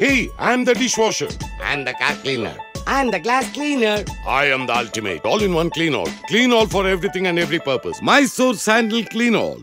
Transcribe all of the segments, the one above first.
Hey, I'm the dishwasher. and the car cleaner and the glass cleaner. I am the ultimate all-in-one clean all. Clean all for everything and every purpose. Mysore Sandal Clean All.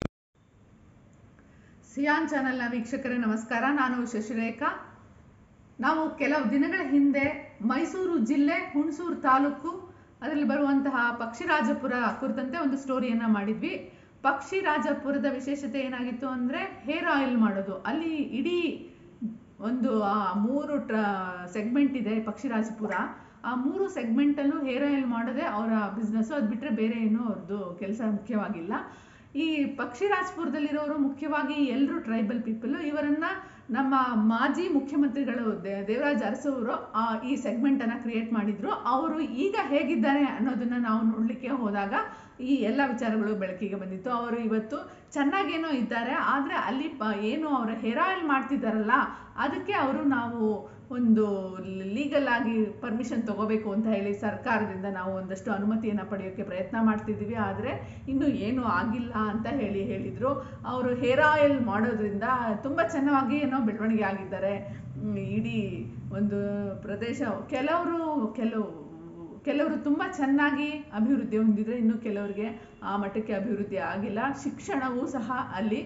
ಸಿಯಾನ್ ಚಾನೆಲ್ನ ವೀಕ್ಷಕರೇ ನಮಸ್ಕಾರ ನಾನು ಶಶಿರೇಖಾ ನಾವು ಕೆಲವು ದಿನಗಳ ಹಿಂದೆ ಮೈಸೂರು ಜಿಲ್ಲೆ ಹುಣಸೂರು ತಾಲೂಕು ಅದರಲ್ಲಿ ಬರುವಂತಹ ಪಕ್ಷಿರಾಜಪುರ ಕುರಿತಂತೆ ಒಂದು ಸ್ಟೋರಿಯನ್ನ ಮಾಡಿದ್ವಿ ಪಕ್ಷಿರಾಜಪುರದ ವಿಶೇಷತೆ ಏನಾಗಿತ್ತು ಅಂದ್ರೆ ಹೇರ್ ಆಯಿಲ್ ಮಾಡೋದು ಅಲ್ಲಿ ಇಡೀ ಒಂದು ಆ ಮೂರು ಟ್ರ ಸೆಗ್ಮೆಂಟ್ ಇದೆ ಪಕ್ಷಿರಾಜಪುರ ಆ ಮೂರು ಸೆಗ್ಮೆಂಟಲ್ಲೂ ಹೇರ್ ಆಯಿಲ್ ಮಾಡೋದೇ ಅವರ ಬಿಸ್ನೆಸ್ಸು ಅದು ಬಿಟ್ಟರೆ ಬೇರೆ ಏನೂ ಅವ್ರದ್ದು ಕೆಲಸ ಮುಖ್ಯವಾಗಿಲ್ಲ ಈ ಪಕ್ಷಿರಾಜಪುರದಲ್ಲಿರೋರು ಮುಖ್ಯವಾಗಿ ಎಲ್ಲರೂ ಟ್ರೈಬಲ್ ಪೀಪಲ್ ಇವರನ್ನ ನಮ್ಮ ಮಾಜಿ ಮುಖ್ಯಮಂತ್ರಿಗಳು ದೇ- ದೇವರಾಜ್ ಅರಸು ಅವರು ಆ ಈ ಸೆಗ್ಮೆಂಟ್ ಅನ್ನ ಕ್ರಿಯೇಟ್ ಮಾಡಿದ್ರು ಅವರು ಈಗ ಹೇಗಿದ್ದಾರೆ ಅನ್ನೋದನ್ನ ನಾವು ನೋಡ್ಲಿಕ್ಕೆ ಹೋದಾಗ ಈ ಎಲ್ಲ ವಿಚಾರಗಳು ಬೆಳಕಿಗೆ ಬಂದಿತ್ತು ಅವರು ಇವತ್ತು ಚೆನ್ನಾಗೇನೋ ಇದ್ದಾರೆ ಆದ್ರೆ ಅಲ್ಲಿ ಪ- ಏನು ಅವರ ಹೇರ್ ಆಯಿಲ್ ಮಾಡ್ತಿದ್ದಾರಲ್ಲ ಅದಕ್ಕೆ ಅವರು ನಾವು ಒಂದು ಲೀಗಲ್ ಆಗಿ ಪರ್ಮಿಷನ್ ತಗೋಬೇಕು ಅಂತ ಹೇಳಿ ಸರ್ಕಾರದಿಂದ ನಾವು ಒಂದಷ್ಟು ಅನುಮತಿಯನ್ನು ಪಡೆಯೋಕ್ಕೆ ಪ್ರಯತ್ನ ಮಾಡ್ತಿದ್ದೀವಿ ಆದರೆ ಇನ್ನೂ ಏನೂ ಆಗಿಲ್ಲ ಅಂತ ಹೇಳಿ ಹೇಳಿದರು ಅವರು ಹೇರ್ ಆಯಿಲ್ ಮಾಡೋದ್ರಿಂದ ತುಂಬ ಚೆನ್ನಾಗಿ ಏನೋ ಬೆಳವಣಿಗೆ ಆಗಿದ್ದಾರೆ ಹ್ಮ್, ಇಡೀ ಒಂದು ಪ್ರದೇಶ ಕೆಲವರು ಕೆಲವು ಕೆಲವರು ತುಂಬ ಚೆನ್ನಾಗಿ ಅಭಿವೃದ್ಧಿ ಹೊಂದಿದ್ರೆ ಇನ್ನು ಕೆಲವರಿಗೆ ಆ ಮಟ್ಟಕ್ಕೆ ಅಭಿವೃದ್ಧಿ ಆಗಿಲ್ಲ ಶಿಕ್ಷಣವೂ ಸಹ ಅಲ್ಲಿ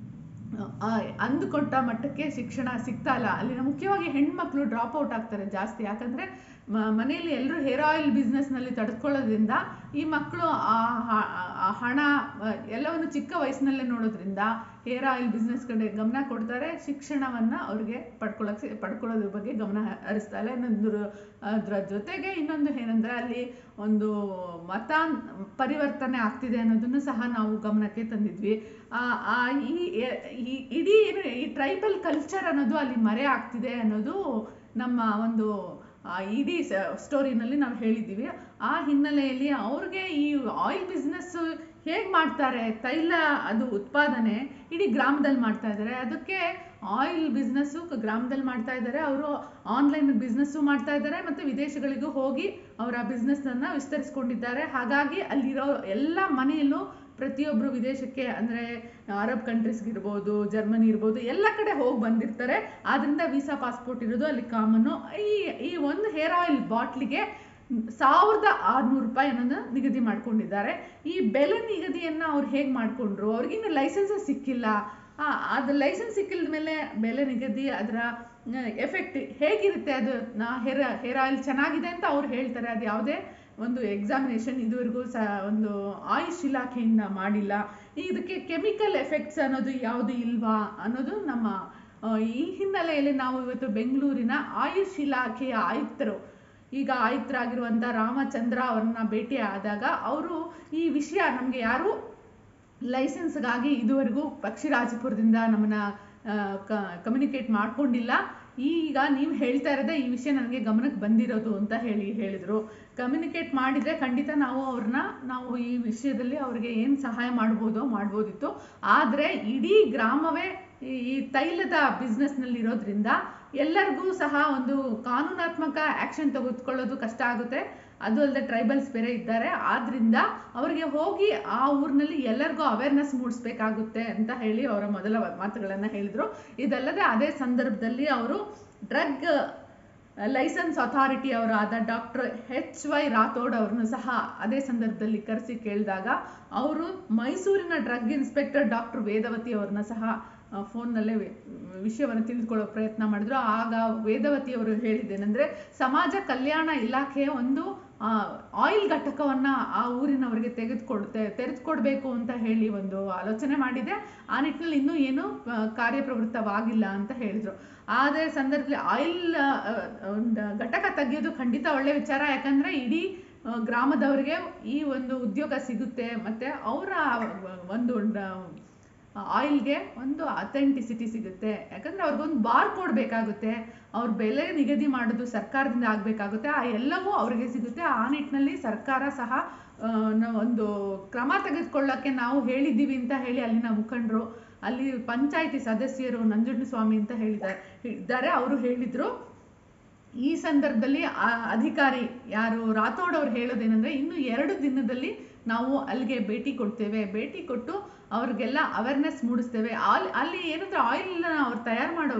ಆ, ಅಂದುಕೊಂಡ ಮಟ್ಟಕ್ಕೆ ಶಿಕ್ಷಣ ಸಿಗ್ತಾ ಇಲ್ಲ ಅಲ್ಲಿನ ಮುಖ್ಯವಾಗಿ ಹೆಣ್ಮಕ್ಳು ಡ್ರಾಪ್ ಔಟ್ ಆಗ್ತಾರೆ ಜಾಸ್ತಿ ಯಾಕಂದ್ರೆ ಮ- ಮನೆಯಲ್ಲಿ ಎಲ್ಲರೂ ಹೇರ್ ಆಯಿಲ್ ಬಿಸ್ನೆಸ್ನಲ್ಲಿ ತಡೆದುಕೊಳ್ಳೋದ್ರಿಂದ ಈ ಮಕ್ಕಳು ಆ ಹ- ಆ ಹಣ ಆ, ಎಲ್ಲವನ್ನು ಚಿಕ್ಕ ವಯಸ್ಸಿನಲ್ಲೇ ನೋಡೋದ್ರಿಂದ ಹೇರ್ ಆಯಿಲ್ ಬಿಸ್ನೆಸ್ ಕಡೆ ಗಮನ ಕೊಡ್ತಾರೆ ಶಿಕ್ಷಣವನ್ನ ಅವ್ರಿಗೆ ಪಡ್ಕೊಳ್ಳೋಕೆ ಪಡ್ಕೊಳ್ಳೋದ್ರ ಬಗ್ಗೆ ಗಮನ ಹರಿಸ್ತಾ ಇಲ್ಲ ಇನ್ನೊಂದು ಅದ್ರ ಜೊತೆಗೆ ಇನ್ನೊಂದು ಏನಂದ್ರೆ ಅಲ್ಲಿ ಒಂದು ಮತ ಪರಿವರ್ತನೆ ಆಗ್ತಿದೆ ಅನ್ನೋದನ್ನು ಸಹ ನಾವು ಗಮನಕ್ಕೆ ತಂದಿದ್ವಿ ಆ ಆ ಈ ಈ ಇಡೀ ಏನು ಈ ಟ್ರೈಬಲ್ ಕಲ್ಚರ್ ಅನ್ನೋದು ಅಲ್ಲಿ ಮರೆ ಆಗ್ತಿದೆ ಅನ್ನೋದು ನಮ್ಮ ಒಂದು ಆ ಇಡೀ ಸ್ಟೋರಿನಲ್ಲಿ ನಾವು ಹೇಳಿದ್ದೀವಿ ಆ ಹಿನ್ನೆಲೆಯಲ್ಲಿ ಅವ್ರಿಗೆ ಈ ಆಯಿಲ್ ಬಿಸ್ನೆಸ್ ಹೇಗೆ ಮಾಡ್ತಾರೆ ತೈಲ ಅದು ಉತ್ಪಾದನೆ ಇಡೀ ಗ್ರಾಮದಲ್ಲಿ ಮಾಡ್ತಾ ಇದ್ದಾರೆ ಅದಕ್ಕೆ ಆಯಿಲ್ ಬಿಸ್ನೆಸ್ಸು ಗ್ರಾಮದಲ್ಲಿ ಮಾಡ್ತಾ ಇದ್ದಾರೆ ಅವರು ಆನ್ಲೈನ್ ಬಿಸ್ನೆಸ್ಸು ಮಾಡ್ತಾ ಇದ್ದಾರೆ ಮತ್ತು ವಿದೇಶಗಳಿಗೂ ಹೋಗಿ ಅವರ ಬಿಸ್ನೆಸ್ಸನ್ನು ವಿಸ್ತರಿಸ್ಕೊಂಡಿದ್ದಾರೆ ಹಾಗಾಗಿ ಅಲ್ಲಿರೋ ಎಲ್ಲ ಮನೆಯಲ್ಲೂ ಪ್ರತಿಯೊಬ್ಬರು ವಿದೇಶಕ್ಕೆ ಅಂದರೆ ಅರಬ್ ಕಂಟ್ರೀಸ್ಗೆ ಇರ್ಬೋದು ಜರ್ಮನಿ ಇರ್ಬೋದು ಎಲ್ಲ ಕಡೆ ಹೋಗಿ ಬಂದಿರ್ತಾರೆ ಆದ್ರಿಂದ ವೀಸಾ ಪಾಸ್ಪೋರ್ಟ್ ಇರೋದು ಅಲ್ಲಿ ಕಾಮನ್ನು ಈ ಈ ಒಂದು ಹೇರ್ ಆಯಿಲ್ ಬಾಟ್ಲಿಗೆ ಸಾವಿರದ ಆರುನೂರು ರೂಪಾಯಿ ಅನ್ನೋದನ್ನ ನಿಗದಿ ಮಾಡ್ಕೊಂಡಿದ್ದಾರೆ ಈ ಬೆಲೆ ನಿಗದಿಯನ್ನ ಅವ್ರು ಹೇಗೆ ಮಾಡ್ಕೊಂಡ್ರು ಅವ್ರಿಗಿನ್ನು ಲೈಸೆನ್ಸ್ ಸಿಕ್ಕಿಲ್ಲ ಆ, ಅದು ಲೈಸೆನ್ಸ್ ಸಿಕ್ಕಿದ ಮೇಲೆ ಬೆಲೆ ನಿಗದಿ ಅದರ ಎಫೆಕ್ಟ್ ಹೇಗಿರುತ್ತೆ ಅದು ನಾ ಹೇರ್ ಹೇರ್ ಆಯಿಲ್ ಚೆನ್ನಾಗಿದೆ ಅಂತ ಅವ್ರು ಹೇಳ್ತಾರೆ ಅದು ಯಾವುದೇ ಒಂದು ಎಕ್ಸಾಮಿನೇಷನ್ ಇದುವರೆಗೂ ಸಹ ಒಂದು ಆಯುಷ್ ಇಲಾಖೆಯಿಂದ ಮಾಡಿಲ್ಲ ಇದಕ್ಕೆ ಕೆಮಿಕಲ್ ಎಫೆಕ್ಟ್ಸ್ ಅನ್ನೋದು ಯಾವುದು ಇಲ್ವಾ ಅನ್ನೋದು ನಮ್ಮ ಆ, ಈ ಹಿನ್ನೆಲೆಯಲ್ಲಿ ನಾವು ಇವತ್ತು ಬೆಂಗಳೂರಿನ ಆಯುಷ್ ಇಲಾಖೆಯ ಆಯುಕ್ತರು ಈಗ ಆಯುಕ್ತರಾಗಿರುವಂಥ ರಾಮಚಂದ್ರ ಅವ್ರನ್ನ ಭೇಟಿ ಆದಾಗ ಅವರು ಈ ವಿಷಯ ನಮಗೆ ಯಾರು ಲೈಸೆನ್ಸ್ಗಾಗಿ ಇದುವರೆಗೂ ಪಕ್ಷಿರಾಜಪುರದಿಂದ ನಮ್ಮನ್ನ ಕಮ್ಯುನಿಕೇಟ್ ಮಾಡ್ಕೊಂಡಿಲ್ಲ ಈಗ ನೀವು ಹೇಳ್ತಾ ಇರೋದೇ ಈ ವಿಷಯ ನನಗೆ ಗಮನಕ್ಕೆ ಬಂದಿರೋದು ಅಂತ ಹೇಳಿ ಹೇಳಿದರು ಕಮ್ಯುನಿಕೇಟ್ ಮಾಡಿದರೆ ಖಂಡಿತ ನಾವು ಅವ್ರನ್ನ ನಾವು ಈ ವಿಷಯದಲ್ಲಿ ಅವ್ರಿಗೆ ಏನು ಸಹಾಯ ಮಾಡ್ಬೋದೋ ಮಾಡ್ಬೋದಿತ್ತು ಆದರೆ ಇಡೀ ಗ್ರಾಮವೇ ಈ ಈ ತೈಲದ ಬಿಸ್ನೆಸ್ನಲ್ಲಿ ಇರೋದ್ರಿಂದ ಎಲ್ಲರಿಗೂ ಸಹ ಒಂದು ಕಾನೂನಾತ್ಮಕ ಆಕ್ಷನ್ ತೆಗೆದುಕೊಳ್ಳೋದು ಕಷ್ಟ ಆಗುತ್ತೆ ಅದು ಅಲ್ಲದೆ ಟ್ರೈಬಲ್ಸ್ ಬೇರೆ ಇದ್ದಾರೆ ಆದ್ರಿಂದ ಅವರಿಗೆ ಹೋಗಿ ಆ ಊರಿನಲ್ಲಿ ಎಲ್ಲರಿಗೂ ಅವೇರ್ನೆಸ್ ಮೂಡಿಸ್ಬೇಕಾಗುತ್ತೆ ಅಂತ ಹೇಳಿ ಅವರ ಮೊದಲ ಮಾತುಗಳನ್ನ ಹೇಳಿದ್ರು ಇದಲ್ಲದೆ ಅದೇ ಸಂದರ್ಭದಲ್ಲಿ ಅವರು ಡ್ರಗ್ ಲೈಸೆನ್ಸ್ ಅಥಾರಿಟಿ ಅವರಾದ ಡಾಕ್ಟರ್ ಎಚ್ ವೈ ರಾಥೋಡ್ ಅವ್ರನ್ನು ಸಹ ಅದೇ ಸಂದರ್ಭದಲ್ಲಿ ಕರೆಸಿ ಕೇಳಿದಾಗ ಅವರು ಮೈಸೂರಿನ ಡ್ರಗ್ ಇನ್ಸ್ಪೆಕ್ಟರ್ ಡಾಕ್ಟರ್ ವೇದವತಿ ಅವ್ರನ್ನ ಸಹ ಫೋನ್ನಲ್ಲೇ ವಿಷಯವನ್ನು ತಿಳಿದುಕೊಳ್ಳೋ ಪ್ರಯತ್ನ ಮಾಡಿದ್ರು ಆಗ ವೇದವತಿ ಅವರು ಹೇಳಿದ್ದೇನೆಂದ್ರೆ ಸಮಾಜ ಕಲ್ಯಾಣ ಇಲಾಖೆಯ ಒಂದು ಆಯಿಲ್ ಘಟಕವನ್ನ ಆ ಊರಿನವರಿಗೆ ತೆಗೆದುಕೊಡ್ತೆ ತೆರೆದುಕೊಡ್ಬೇಕು ಅಂತ ಹೇಳಿ ಒಂದು ಆಲೋಚನೆ ಮಾಡಿದೆ ಆ ನಿಟ್ಟಿನಲ್ಲಿ ಇನ್ನೂ ಏನು ಆ, ಕಾರ್ಯಪ್ರವೃತ್ತವಾಗಿಲ್ಲ ಅಂತ ಹೇಳಿದ್ರು ಅದೇ ಸಂದರ್ಭದಲ್ಲಿ ಆಯಿಲ್ ಒಂದು ಘಟಕ ತೆಗೆಯೋದು ಖಂಡಿತ ಒಳ್ಳೆ ವಿಚಾರ ಯಾಕಂದ್ರೆ ಇಡೀ ಆ, ಗ್ರಾಮದವರಿಗೆ ಈ ಒಂದು ಉದ್ಯೋಗ ಸಿಗುತ್ತೆ ಮತ್ತೆ ಅವರ ಒಂದು ಆಯಿಲ್ಗೆ ಒಂದು ಅಥೆಂಟಿಸಿಟಿ ಸಿಗುತ್ತೆ ಯಾಕಂದ್ರೆ ಅವ್ರಿಗೊಂದು ಬಾರ್ ಕೋಡ್ ಬೇಕಾಗುತ್ತೆ ಅವ್ರ ಬೆಲೆ ನಿಗದಿ ಮಾಡೋದು ಸರ್ಕಾರದಿಂದ ಆಗಬೇಕಾಗುತ್ತೆ ಆ ಎಲ್ಲವೂ ಅವರಿಗೆ ಸಿಗುತ್ತೆ ಆ ನಿಟ್ಟಿನಲ್ಲಿ ಸರ್ಕಾರ ಸಹ ಆ, ನ- ಒಂದು ಕ್ರಮ ತೆಗೆದುಕೊಳ್ಳೋಕ್ಕೆ ನಾವು ಹೇಳಿದ್ದೀವಿ ಅಂತ ಹೇಳಿ ಅಲ್ಲಿನ ಮುಖಂಡರು ಅಲ್ಲಿ ಪಂಚಾಯಿತಿ ಸದಸ್ಯರು ನಂಜುಂಡಸ್ವಾಮಿ ಅಂತ ಹೇಳಿದ್ದಾರೆ ಇದ್ದಾರೆ ಅವರು ಹೇಳಿದ್ರು ಈ ಸಂದರ್ಭದಲ್ಲಿ ಆ ಅಧಿಕಾರಿ ಯಾರು ರಾಥೋಡ್ ಅವ್ರು ಹೇಳೋದೇನೆಂದ್ರೆ ಇನ್ನು ಎರಡು ದಿನದಲ್ಲಿ ನಾವು ಅಲ್ಲಿಗೆ ಭೇಟಿ ಕೊಡ್ತೇವೆ ಭೇಟಿ ಕೊಟ್ಟು ಅವ್ರಿಗೆಲ್ಲ ಅವೇರ್ನೆಸ್ ಮೂಡಿಸ್ತೇವೆ ಅಲ್ಲಿ ಅಲ್ಲಿ ಏನಂದ್ರೆ ಆಯಿಲ್ ಅವ್ರು ತಯಾರು ಮಾಡೋರು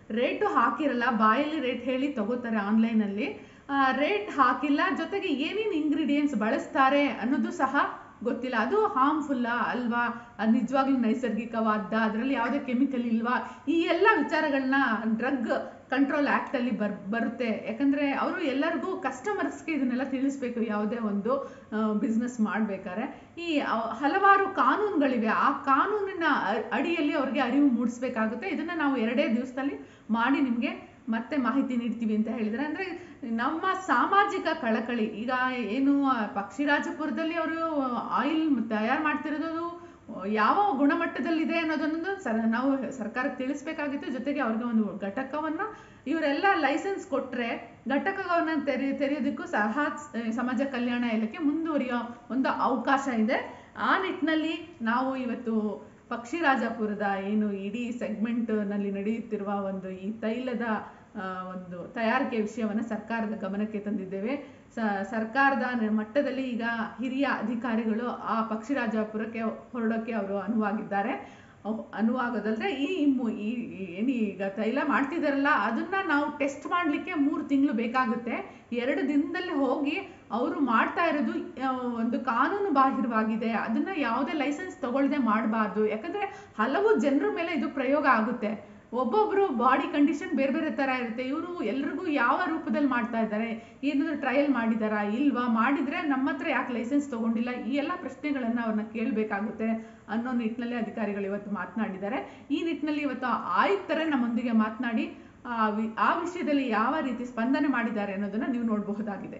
ರೇಟು ಹಾಕಿರಲ್ಲ ಬಾಯಲ್ಲಿ ರೇಟ್ ಹೇಳಿ ತಗೋತಾರೆ ಆನ್ಲೈನಲ್ಲಿ ರೇಟ್ ಹಾಕಿಲ್ಲ ಜೊತೆಗೆ ಏನೇನು ಇಂಗ್ರೀಡಿಯೆಂಟ್ಸ್ ಬಳಸ್ತಾರೆ ಅನ್ನೋದು ಸಹ ಗೊತ್ತಿಲ್ಲ ಅದು ಹಾರ್ಮ್ಫುಲ್ಲ ಅಲ್ವಾ ಅದು ನಿಜವಾಗ್ಲೂ ನೈಸರ್ಗಿಕವಾದ ಅದರಲ್ಲಿ ಯಾವುದೇ ಕೆಮಿಕಲ್ ಇಲ್ವಾ ಈ ಎಲ್ಲ ವಿಚಾರಗಳನ್ನ ಡ್ರಗ್ ಕಂಟ್ರೋಲ್ ಆ್ಯಕ್ಟ್ ಅಲ್ಲಿ ಬರ್ ಬರುತ್ತೆ ಯಾಕಂದ್ರೆ ಅವರು ಎಲ್ಲರಿಗೂ ಕಸ್ಟಮರ್ಸ್ಗೆ ಇದನ್ನೆಲ್ಲ ತಿಳಿಸ್ಬೇಕು ಯಾವುದೇ ಒಂದು ಬಿಸ್ನೆಸ್ ಮಾಡ್ಬೇಕಾದ್ರೆ ಈ ಅ- ಹಲವಾರು ಕಾನೂನುಗಳಿವೆ ಆ ಕಾನೂನಿನ ಅ- ಅಡಿಯಲ್ಲಿ ಅವ್ರಿಗೆ ಅರಿವು ಮೂಡಿಸ್ಬೇಕಾಗುತ್ತೆ ಇದನ್ನ ನಾವು ಎರಡೇ ದಿವಸದಲ್ಲಿ ಮಾಡಿ ನಿಮಗೆ ಮತ್ತೆ ಮಾಹಿತಿ ನೀಡ್ತೀವಿ ಅಂತ ಹೇಳಿದ್ರೆ ಅಂದ್ರೆ ನಮ್ಮ ಸಾಮಾಜಿಕ ಕಳಕಳಿ ಈಗ ಏನು ಆ, ಪಕ್ಷಿರಾಜಪುರದಲ್ಲಿ ಅವರು ಆಯಿಲ್ ತಯಾರು ಮಾಡ್ತಿರೋದು ಯಾವ ಗುಣಮಟ್ಟದಲ್ಲಿದೆ ಅನ್ನೋದನ್ನೊಂದು ಸರ್ ನಾವು ಸರ್ಕಾರಕ್ಕೆ ತಿಳಿಸ್ಬೇಕಾಗಿತ್ತು ಜೊತೆಗೆ ಅವ್ರಿಗೆ ಒಂದು ಘಟಕವನ್ನ ಇವರೆಲ್ಲ ಲೈಸೆನ್ಸ್ ಕೊಟ್ರೆ ಘಟಕವನ್ನ ತೆರೆ ತೆರೆಯೋದಕ್ಕೂ ಸಹ ಸಮಾಜ ಕಲ್ಯಾಣ ಇಲಾಖೆ ಮುಂದುವರಿಯೋ ಒಂದು ಅವಕಾಶ ಇದೆ ಆ ನಿಟ್ಟಿನಲ್ಲಿ ನಾವು ಇವತ್ತು ಪಕ್ಷಿರಾಜಪುರದ ಏನು ಇಡೀ ಸೆಗ್ಮೆಂಟ್ ನಲ್ಲಿ ನಡೆಯುತ್ತಿರುವ ಒಂದು ಈ ತೈಲದ ಆ, ಒಂದು ತಯಾರಿಕೆ ವಿಷಯವನ್ನು ಸರ್ಕಾರದ ಗಮನಕ್ಕೆ ತಂದಿದ್ದೇವೆ ಸ- ಸರ್ಕಾರದ ನ- ಮಟ್ಟದಲ್ಲಿ ಈಗ ಹಿರಿಯ ಅಧಿಕಾರಿಗಳು ಆ ಪಕ್ಷಿರಾಜಪುರಕ್ಕೆ ಹೊರಡೋಕೆ ಅವರು ಅನುವಾಗಿದ್ದಾರೆ ಅವ್- ಅನುವಾಗೋದಲ್ಲದೆ ಈ ಮು- ಈ ಈ ಏನು ಈಗ ತೈಲ ಮಾಡ್ತಿದಾರಲ್ಲ ಅದನ್ನ ನಾವು ಟೆಸ್ಟ್ ಮಾಡಲಿಕ್ಕೆ ಮೂರು ತಿಂಗಳು ಬೇಕಾಗುತ್ತೆ ಎರಡು ದಿನದಲ್ಲಿ ಹೋಗಿ ಅವರು ಮಾಡ್ತಾ ಇರೋದು ಆ, ಒಂದು ಕಾನೂನು ಬಾಹಿರವಾಗಿದೆ ಅದನ್ನ ಯಾವುದೇ ಲೈಸೆನ್ಸ್ ತಗೊಳ್ಳದೆ ಮಾಡಬಾರ್ದು ಯಾಕಂದ್ರೆ ಹಲವು ಜನರ ಮೇಲೆ ಇದು ಪ್ರಯೋಗ ಆಗುತ್ತೆ ಒಬ್ಬೊಬ್ರು ಬಾಡಿ ಕಂಡೀಷನ್ ಬೇರೆ ಬೇರೆ ತರ ಇರುತ್ತೆ ಇವರು ಎಲ್ರಿಗೂ ಯಾವ ರೂಪದಲ್ಲಿ ಮಾಡ್ತಾ ಇದ್ದಾರೆ ಏನಾದ್ರು ಟ್ರಯಲ್ ಮಾಡಿದಾರಾ ಇಲ್ವಾ ಮಾಡಿದ್ರೆ ನಮ್ಮ ಹತ್ರ ಯಾಕೆ ಲೈಸೆನ್ಸ್ ತಗೊಂಡಿಲ್ಲ ಈ ಎಲ್ಲ ಪ್ರಶ್ನೆಗಳನ್ನ ಅವ್ರನ್ನ ಕೇಳಬೇಕಾಗುತ್ತೆ ಅನ್ನೋ ನಿಟ್ಟಿನಲ್ಲಿ ಅಧಿಕಾರಿಗಳು ಇವತ್ತು ಮಾತನಾಡಿದ್ದಾರೆ ಈ ನಿಟ್ಟಿನಲ್ಲಿ ಇವತ್ತು ಆಯುಕ್ತರೇ ನಮ್ಮೊಂದಿಗೆ ಮಾತನಾಡಿ ಆ ವಿ- ಆ ವಿಷಯದಲ್ಲಿ ಯಾವ ರೀತಿ ಸ್ಪಂದನೆ ಮಾಡಿದ್ದಾರೆ ಅನ್ನೋದನ್ನ ನೀವು ನೋಡಬಹುದಾಗಿದೆ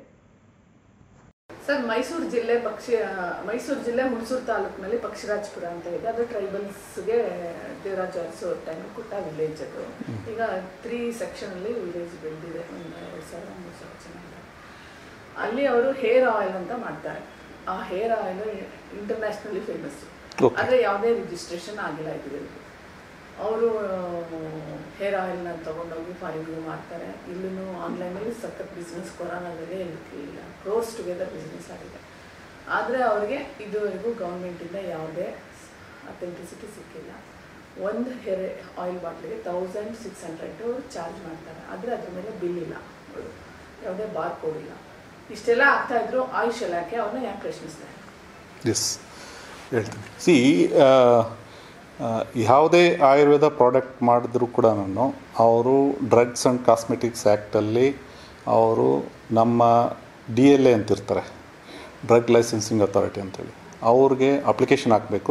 ಸರ್ ಮೈಸೂರು ಜಿಲ್ಲೆ ಪಕ್ಷಿ ಮೈಸೂರು ಜಿಲ್ಲೆ ಹುಣಸೂರು ತಾಲೂಕಿನಲ್ಲಿ ಪಕ್ಷಿರಾಜಪುರ ಅಂತ ಇದೆ ಅದು ಟ್ರೈಬಲ್ಸ್ಗೆ ದೇವರಾಜ ಅರಸು ಟೈಮ್ ಕೊಟ್ಟ ವಿಲೇಜ್ ಅದು ಈಗ ತ್ರೀ ಸೆಕ್ಷನಲ್ಲಿ ವಿಲೇಜ್ ಬೆಳೆದಿದೆ ಒಂದು ಎರಡು ಸಾವಿರ ಮೂರು ಸಾವಿರ ಜನ ಇದ್ದಾರೆ. ಅಲ್ಲಿ ಅವರು ಹೇರ್ ಆಯಿಲ್ ಅಂತ ಮಾಡ್ತಾರೆ ಆ hair oil internationally famous Okay. ಆದರೆ ಯಾವುದೇ ರಿಜಿಸ್ಟ್ರೇಷನ್ ಆಗಿಲ್ಲ ಇದುವರೆಗೂ ಅವರು ಹೇರ್ ಆಯಿಲ್ನ ತೊಗೊಂಡೋಗಿ ಫಾರಿನ್ಗೂ ಮಾಡ್ತಾರೆ ಇಲ್ಲೂ ಆನ್ಲೈನಲ್ಲಿ ಸಖತ್ ಬಿಸ್ನೆಸ್ ಕೊರೋನಾದಲ್ಲಿ ಇಲ್ಲ ಕ್ರೋಸ್ ಟುಗೆದರ್ ಬಿಸ್ನೆಸ್ ಆಗಿದೆ ಆದರೆ ಅವ್ರಿಗೆ ಇದುವರೆಗೂ ಗೌರ್ಮೆಂಟಿಂದ ಯಾವುದೇ ಅಥೆಂಟಿಸಿಟಿ ಸಿಕ್ಕಿಲ್ಲ ಒಂದು ಹೇರ್ ಆಯಿಲ್ ಬಾಟ್ಲಿಗೆ ತೌಸಂಡ್ ಸಿಕ್ಸ್ ಹಂಡ್ರೆಡು ಚಾರ್ಜ್ ಮಾಡ್ತಾರೆ ಆದರೆ ಅದ್ರ ಮೇಲೆ ಬಿಲ್ ಇಲ್ಲ ಅವ್ರು ಯಾವುದೇ ಬಾರ್ ಕೋಡ್ ಇಲ್ಲ ಇಷ್ಟೆಲ್ಲ ಆಗ್ತಾ ಇದ್ರು ಆಯುಷ್ ಇಲಾಖೆ ಅವ್ರನ್ನ ಯಾಕೆ ಪ್ರಶ್ನಿಸ್ತಾರೆ ಎಸ್ ಹೇಳ್ತೀನಿ ಸಿ ಯಾವುದೇ ಆಯುರ್ವೇದ ಪ್ರಾಡಕ್ಟ್ ಮಾಡಿದ್ರು ಕೂಡ ನಾನು ಅವರು ಡ್ರಗ್ಸ್ ಆ್ಯಂಡ್ ಕಾಸ್ಮೆಟಿಕ್ಸ್ ಆ್ಯಕ್ಟಲ್ಲಿ ಅವರು ನಮ್ಮ ಡಿ ಎಲ್ ಎ ಅಂತಿರ್ತಾರೆ ಡ್ರಗ್ ಲೈಸೆನ್ಸಿಂಗ್ ಅಥಾರಿಟಿ ಅಂತೇಳಿ ಅವ್ರಿಗೆ ಅಪ್ಲಿಕೇಶನ್ ಹಾಕಬೇಕು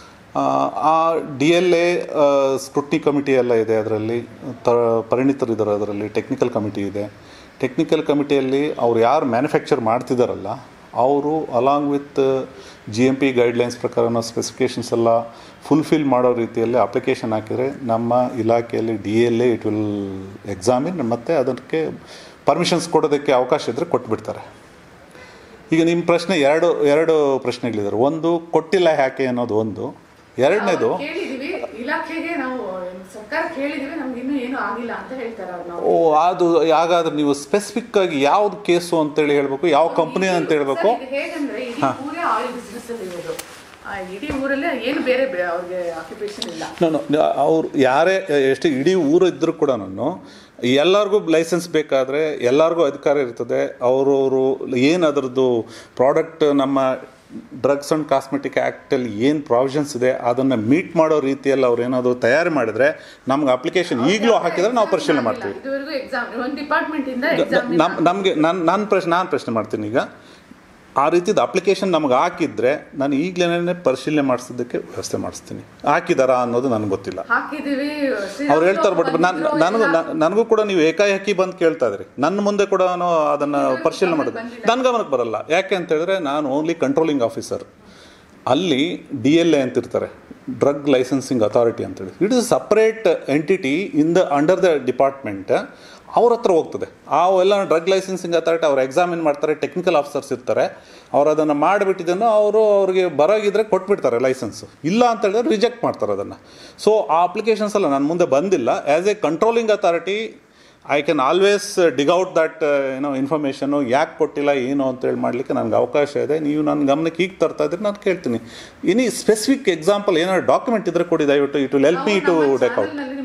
ಆ D L A scrutiny committee ಎಲ್ಲ ಇದೆ ಅದರಲ್ಲಿ ತ ಪರಿಣಿತರಿದ್ದಾರೆ ಅದರಲ್ಲಿ ಟೆಕ್ನಿಕಲ್ ಕಮಿಟಿ ಇದೆ ಟೆಕ್ನಿಕಲ್ ಕಮಿಟಿಯಲ್ಲಿ ಅವ್ರು ಯಾರು ಮ್ಯಾನುಫ್ಯಾಕ್ಚರ್ ಮಾಡ್ತಿದ್ದಾರಲ್ಲ ಅವರು along with G M P guidelines ಪ್ರಕಾರ ಸ್ಪೆಸಿಫಿಕೇಷನ್ಸ್ ಎಲ್ಲ ಫುಲ್ಫಿಲ್ ಮಾಡೋ ರೀತಿಯಲ್ಲಿ ಅಪ್ಲಿಕೇಶನ್ ಹಾಕಿದರೆ ನಮ್ಮ ಇಲಾಖೆಯಲ್ಲಿ D L A it will examine ಮತ್ತು ಅದಕ್ಕೆ ಪರ್ಮಿಷನ್ಸ್ ಕೊಡೋದಕ್ಕೆ ಅವಕಾಶ ಇದ್ದರೆ ಕೊಟ್ಬಿಡ್ತಾರೆ ಈಗ ನಿಮ್ಮ ಪ್ರಶ್ನೆ ಎರಡು ಎರಡು ಪ್ರಶ್ನೆಗಳಿದ್ದಾರೆ ಒಂದು ಕೊಟ್ಟಿಲ್ಲ ಯಾಕೆ ಅನ್ನೋದು ಒಂದು ಎರಡನೇದು ಅವ್ರು ಕೇಳಿದೀವಿ ಇಲಾಖೆಗೆ ನಾವು ಸರ್ಕಾರ ಕೇಳಿದೀವಿ ನಮ್ಗೆ ಇನ್ನೂ ಏನು ಆಗಿಲ್ಲ ಅಂತ ಹೇಳ್ತಾರೆ ಅವ್ರು ನಾವು ಓ ಅದು ಹಾಗಾದ್ರೆ ನೀವು ಸ್ಪೆಸಿಫಿಕ್ ಆಗಿ ಯಾವ್ದು ಕೇಸು ಅಂತೇಳಿ ಹೇಳ್ಬೇಕು ಯಾವ ಕಂಪನಿ ಅಂತ ಹೇಳ್ಬೇಕು ಸರ್, ಇದು ಹೇಗಂದ್ರೆ ಇಡೀ ಊರೇ ಆಯಿಲ್ ಬಿಸ್ನೆಸ್ ಅಲ್ಲಿ ಇರೋದು ಆ, ಇಡೀ ಊರಲ್ಲೇ ಏನು ಬೇರೆ ಬೇ- ಅವ್ರಿಗೆ ಆಕ್ಯುಪೇಷನ್ ಇಲ್ಲ ನಾನು ಅವ್ರು ಯಾರೇ ಎಷ್ಟು ಇಡೀ ಊರು ಇದ್ದರೂ ಕೂಡ ನಾನು ಎಲ್ಲರಿಗೂ ಲೈಸೆನ್ಸ್ ಬೇಕಾದರೆ ಎಲ್ಲರಿಗೂ ಅಧಿಕಾರ ಇರ್ತದೆ ಅವರವರು ಏನು ಅದರದ್ದು ಪ್ರಾಡಕ್ಟ್ ನಮ್ಮ ಡ್ರಗ್ಸ್ ಆ್ಯಂಡ್ ಕಾಸ್ಮೆಟಿಕ್ ಆ್ಯಕ್ಟಲ್ಲಿ ಏನು ಪ್ರಾವಿಷನ್ಸ್ ಇದೆ ಅದನ್ನು ಮೀಟ್ ಮಾಡೋ ರೀತಿಯಲ್ಲಿ ಅವ್ರು ಏನಾದರೂ ತಯಾರಿ ಮಾಡಿದರೆ ನಮ್ಗೆ ಅಪ್ಲಿಕೇಶನ್ ಈಗಲೂ ಹಾಕಿದರೆ ನಾವು ಪರಿಶೀಲನೆ ಮಾಡ್ತೀವಿ ಇದುವರೆಗೂ ಎಕ್ಸಾಮ್ ಒಂದು ಡಿಪಾರ್ಟ್ಮೆಂಟ್ ಇಂದ ಎಕ್ಸಾಮ್ ನಮ್ ನಮಗೆ ನಾನು ನನ್ನ ಪ್ರಶ್ನೆ ನಾನು ಪ್ರಶ್ನೆ ಮಾಡ್ತೀನಿ ಈಗ ಆ ರೀತಿದ ಅಪ್ಲಿಕೇಶನ್ ನಮ್ಗೆ ಹಾಕಿದ್ರೆ ನಾನು ಈಗಲೇ ಪರಿಶೀಲನೆ ಮಾಡಿಸೋದಕ್ಕೆ ವ್ಯವಸ್ಥೆ ಮಾಡಿಸ್ತೀನಿ ಹಾಕಿದಾರಾ ಅನ್ನೋದು ನನಗೆ ಗೊತ್ತಿಲ್ಲ ಹಾಕಿದೀವಿ ಅವ್ರು ಹೇಳ್ತಾರೆ ಬಟ್ ನಾನು ನನಗೂ ನನಗೂ ಕೂಡ ನೀವು ಏಕಾಏಕಿ ಬಂದು ಕೇಳ್ತಾ ಇದ್ರಿ ನನ್ನ ಮುಂದೆ ಕೂಡ ಅದನ್ನು ಪರಿಶೀಲನೆ ಮಾಡೋದು ನನ್ನ ಗಮನಕ್ಕೆ ಬರಲ್ಲ ಯಾಕೆ ಅಂತ ಹೇಳಿದ್ರೆ ನಾನು ಓನ್ಲಿ ಕಂಟ್ರೋಲಿಂಗ್ ಆಫೀಸರ್ ಅಲ್ಲಿ ಡಿ ಎಲ್ ಎ ಅಂತಿರ್ತಾರೆ ಡ್ರಗ್ ಲೈಸೆನ್ಸಿಂಗ್ ಅಥಾರಿಟಿ ಅಂತೇಳಿ it is separate entity in the under the department ಅವ್ರ ಹತ್ರ ಹೋಗ್ತದೆ ಆ ಎಲ್ಲ ಡ್ರಗ್ ಲೈಸೆನ್ಸಿಂಗ್ ಅಥಾರಿಟಿ ಅವ್ರು ಎಕ್ಸಾಮಿನ್ ಮಾಡ್ತಾರೆ ಟೆಕ್ನಿಕಲ್ ಆಫೀಸರ್ಸ್ ಇರ್ತಾರೆ ಅವ್ರು ಅದನ್ನು ಮಾಡಿಬಿಟ್ಟಿದ್ದನ್ನು ಅವರು ಅವ್ರಿಗೆ ಬರೋಗಿದ್ರೆ ಕೊಟ್ಬಿಡ್ತಾರೆ ಲೈಸೆನ್ಸು ಇಲ್ಲ ಅಂತ ಹೇಳಿದ್ರೆ ರಿಜೆಕ್ಟ್ ಮಾಡ್ತಾರೆ ಅದನ್ನು ಸೊ ಆ ಅಪ್ಲಿಕೇಶನ್ಸ್ ಎಲ್ಲ ನನ್ನ ಮುಂದೆ ಬಂದಿಲ್ಲ as a controlling authority I can always dig out that ಏನೋ ಇನ್ಫಾರ್ಮೇಷನು ಯಾಕೆ ಕೊಟ್ಟಿಲ್ಲ ಏನು ಅಂತೇಳಿ ಮಾಡಲಿಕ್ಕೆ ನನಗೆ ಅವಕಾಶ ಇದೆ ನೀವು ನನ್ನ ಗಮನಕ್ಕೆ ಈಗ ತರ್ತಾ ಇದ್ರೆ ನಾನು ಕೇಳ್ತೀನಿ ಇನಿ ಸ್ಪೆಸಿಫಿಕ್ ಎಕ್ಸಾಂಪಲ್ ಏನಾದ್ರು ಡಾಕ್ಯುಮೆಂಟ್ ಇದ್ರೆ ಕೊಡಿ ದಯವಿಟ್ಟು it will help me to dig out ನಿಮ್ಗೆ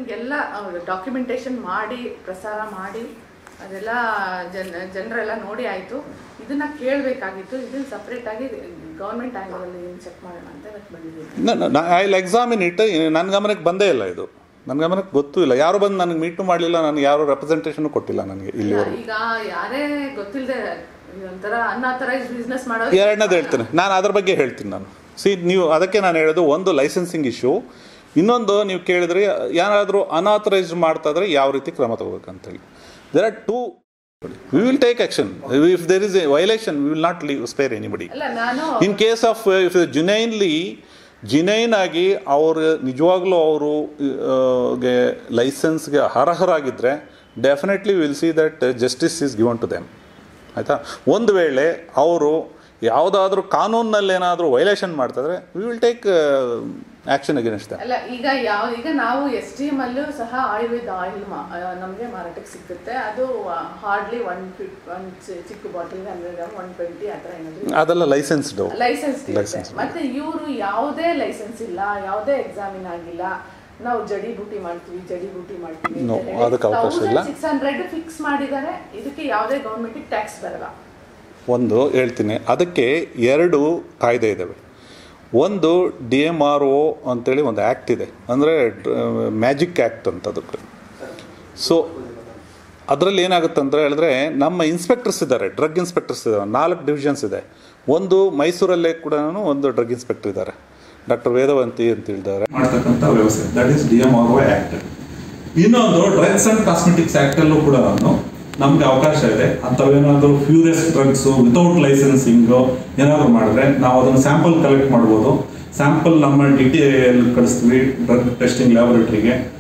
ನಿಮ್ಗೆಲ್ಲ ಡಾಕ್ಯುಮೆಂಟೇಶನ್ ಮಾಡಿ ಪ್ರಸಾರ ಮಾಡಿ ಅದೆಲ್ಲ ಜನ್ ಜನರೆಲ್ಲ ನೋಡಿ ಆಯಿತು ಇದನ್ನ ಕೇಳಬೇಕಾಗಿತ್ತು ಇದನ್ನ ಸಪ್ರೇಟ್ ಆಗಿ ಗೌರ್ಮೆಂಟ್ ಆ್ಯಂಗಲಲ್ಲಿ ಚೆಕ್ ಮಾಡೋಣ ಅಂತ ಇವತ್ತು ಬಂದಿದ್ದೀನಿ ಐ ವಿಲ್ ಎಕ್ಸಾಮಿನ್ ಇಟ್ ನನ್ನ ಗಮನಕ್ಕೆ ಬಂದೇ ಇಲ್ಲ ಇದು ನನ್ನ ಗಮನಕ್ಕೆ ಗೊತ್ತೂ ಇಲ್ಲ ಯಾರು ಬಂದು ನನಗೆ ಮೀಟು ಮಾಡಲಿಲ್ಲ ನನಗೆ ಯಾರು ರೆಪ್ರೆಸೆಂಟೇಷನ್ ಕೊಟ್ಟಿಲ್ಲ ನನಗೆ ಇಲ್ಲಿವರೆಗೂ ಈಗ ಯಾರೇ ಗೊತ್ತಿಲ್ಲದೆ ಒಂಥರ ಅನ್ಆಥರೈಸ್ ಬಿಸ್ನೆಸ್ ಮಾಡೋದು ಎರಡನೇದು ಹೇಳ್ತೀನಿ ನಾನು ಅದ್ರ ಬಗ್ಗೆ ಹೇಳ್ತೀನಿ ನಾನು ಸಿ ನೀವು ಅದಕ್ಕೆ ನಾನು ಹೇಳೋದು ಒಂದು ಲೈಸೆನ್ಸಿಂಗ್ ಇಶ್ಯೂ ಇನ್ನೊಂದು ನೀವು ಕೇಳಿದ್ರೆ ಯಾರಾದರೂ ಅನಾಥರೈಸ್ ಮಾಡ್ತಾ ಇದ್ರೆ ಯಾವ ರೀತಿ ಕ್ರಮ ತಗೋಬೇಕಂತೇಳಿ there are two we will take action if there is a violation we will not leave spare anybody ಅಲ್ಲ ನಾನು in case of if genuinely genuine ಆಗಿ ಅವರು ನಿಜವಾಗ್ಲೂ ಅವರು ಗೆ ಲೈಸೆನ್ಸ್ಗೆ ಅರ್ಹರಾಗಿದ್ದರೆ definitely will see that justice is given to them ಆಯಿತಾ ಒಂದು ವೇಳೆ ಅವರು ಯಾವುದಾದ್ರೂ ಕಾನೂನಲ್ಲಿ ಏನಾದರೂ ವೈಲೇಷನ್ ಮಾಡ್ತಾಯಿದ್ರೆ we will take action against them ಅಲ್ಲ ಈಗ ಯಾವ ಈಗ ನಾವು ಎಸ್ ಟಿ ಎಮ್ ಅಲ್ಲೂ ಸಹ ಆಯುರ್ವೇದ ಆಯಿಲ್ ನಮಗೆ ಮಾರಾಟಕ್ಕೆ ಸಿಗುತ್ತೆ ಅದು ಹಾರ್ಡ್ಲಿ ಒನ್ ಫಿಫ್ ಒನ್ ಚಿಕ್ಕ ಬಾಟಲ್ ಹಂಡ್ರೆಡ್ ಒನ್ ಟ್ವೆಂಟಿ ಆ ಥರ ಏನಾದ್ರು ಅದೆಲ್ಲ ಲೈಸೆನ್ಸ್ಡು ಲೈಸೆನ್ಸ್ License. ಮತ್ತೆ ಇವರು ಯಾವುದೇ ಲೈಸೆನ್ಸ್ ಇಲ್ಲ ಯಾವುದೇ ಎಕ್ಸಾಮಿನ್ ಆಗಿಲ್ಲ ನಾವು ಜಡಿ ಬೂಟಿ ಮಾಡ್ತೀವಿ ಜಡಿ ಬೂಟಿ ಮಾಡ್ತೀವಿ No, ಅದಕ್ಕೆ ಅವಕಾಶ ಇಲ್ಲ. ಸಿಕ್ಸ್ ಹಂಡ್ರೆಡ್ ಫಿಕ್ಸ್ ಮಾಡಿದ್ದಾರೆ ಇದಕ್ಕೆ ಯಾವುದೇ ಗೌರ್ಮೆಂಟ್ ಟ್ಯಾಕ್ಸ್ ಬರಲ್ಲ ಒಂದು ಹೇಳ್ತೀನಿ ಅದಕ್ಕೆ ಎರಡು ಕಾಯ್ದೆ ಇದ್ದಾವೆ ಒಂದು ಡಿ ಎಮ್ ಆರ್ ಒ ಅಂತೇಳಿ ಒಂದು ಆ್ಯಕ್ಟ್ ಇದೆ ಅಂದರೆ ಮ್ಯಾಜಿಕ್ ಆ್ಯಕ್ಟ್ ಅಂತ ಅದಕ್ಕೆ ಸೊ ಅದರಲ್ಲಿ ಏನಾಗುತ್ತೆ ಅಂತ ಹೇಳಿದ್ರೆ ನಮ್ಮ ಇನ್ಸ್ಪೆಕ್ಟರ್ಸ್ ಇದ್ದಾರೆ ಡ್ರಗ್ ಇನ್ಸ್ಪೆಕ್ಟರ್ಸ್ ಇದ್ದಾರೆ ನಾಲ್ಕು ಡಿವಿಷನ್ಸ್ ಇದೆ ಒಂದು ಮೈಸೂರಲ್ಲೇ ಕೂಡ ಒಂದು ಡ್ರಗ್ ಇನ್ಸ್ಪೆಕ್ಟರ್ ಇದ್ದಾರೆ ಡಾಕ್ಟರ್ ವೇದವಂತಿ ಅಂತ ಹೇಳಿದ್ದಾರೆ ಮಾಡ್ತಕ್ಕಂಥ ವ್ಯವಸ್ಥೆ that is D M R O act ಇನ್ನೊಂದು ಡ್ರಗ್ಸ್ ಅಂಡ್ ಕಾಸ್ಮೆಟಿಕ್ಸ್ ಆಕ್ಟ್ ಅಲ್ಲೂ ಕೂಡ ನಮ್ಗೆ ಅವಕಾಶ ಇದೆ ಅಂಥವೇನಾದ್ರೂ ಫ್ಯೂರಿಯಸ್ ಡ್ರಗ್ಸ್ ವಿತೌಟ್ ಲೈಸೆನ್ಸಿಂಗ್ ಏನಾದ್ರು ಮಾಡಿದ್ರೆ ನಾವು ಅದನ್ನು ಸ್ಯಾಂಪಲ್ ಕಲೆಕ್ಟ್ ಮಾಡ್ಬೋದು ಸ್ಯಾಂಪಲ್ ನಮ್ಮ ಡಿ ಟಿ ಎಲ್ ಕಳಿಸ್ತೀವಿ ಡ್ರಗ್ ಟೆಸ್ಟಿಂಗ್ ಲ್ಯಾಬೊರೇಟರಿಗೆ